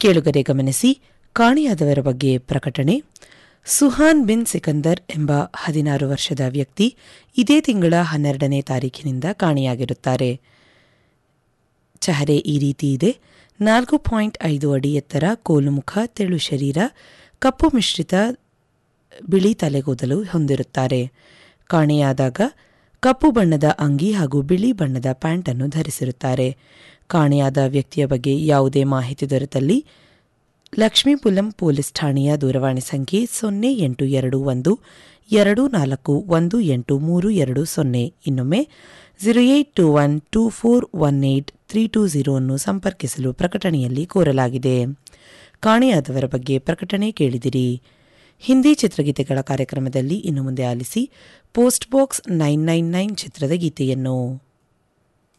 ಕೇಳುಗರೆ ಗಮನಿಸಿ ಕಾಣೆಯಾದವರ ಬಗ್ಗೆ ಪ್ರಕಟಣೆ ಸುಹಾನ್ ಬಿನ್ ಸಿಕಂದರ್ ಎಂಬ ಹದಿನಾರು ವರ್ಷದ ವ್ಯಕ್ತಿ ಇದೇ ತಿಂಗಳ ಹನ್ನೆರಡನೇ ತಾರೀಖಿನಿಂದ ಕಾಣೆಯಾಗಿರುತ್ತಾರೆ ಚಹರೆ ಈ ರೀತಿ ಇದೆ ನಾಲ್ಕು ಪಾಯಿಂಟ್ ಐದು ಅಡಿ ಎತ್ತರ ಕೋಲುಮುಖ ತೆಳು ಶರೀರ ಕಪ್ಪು ಮಿಶ್ರಿತ ಬಿಳಿ ತಲೆಗೂದಲು ಹೊಂದಿರುತ್ತಾರೆ ಕಾಣೆಯಾದಾಗ ಕಪ್ಪು ಬಣ್ಣದ ಅಂಗಿ ಹಾಗೂ ಬಿಳಿ ಬಣ್ಣದ ಪ್ಯಾಂಟ್ ಅನ್ನು ಧರಿಸಿರುತ್ತಾರೆ ಕಾಣೆಯಾದ ವ್ಯಕ್ತಿಯ ಬಗ್ಗೆ ಯಾವುದೇ ಮಾಹಿತಿ ದೊರೆತಲ್ಲಿ ಲಕ್ಷ್ಮೀಪುಲಂ ಪೊಲೀಸ್ ಠಾಣೆಯ ದೂರವಾಣಿ ಸಂಖ್ಯೆ ಸೊನ್ನೆ ಎಂಟು ಎರಡು ಒಂದು ಎರಡು ನಾಲ್ಕು ಒಂದು ಎಂಟು ಮೂರು ಎರಡು ಸೊನ್ನೆ ಇನ್ನೊಮ್ಮೆ zero eight two one two four one eight three two zero ಅನ್ನು ಸಂಪರ್ಕಿಸಲು ಪ್ರಕಟಣೆಯಲ್ಲಿ ಕೋರಲಾಗಿದೆ ಕಾಣೆಯಾದವರ ಬಗ್ಗೆ ಪ್ರಕಟಣೆ ಕೇಳಿದಿರಿ ಹಿಂದಿ ಚಿತ್ರಗೀತೆಗಳ ಕಾರ್ಯಕ್ರಮದಲ್ಲಿ ಇನ್ನು ಮುಂದೆ ಆಲಿಸಿ post box nine nine nine ಚಿತ್ರದ ಗೀತೆಯನ್ನು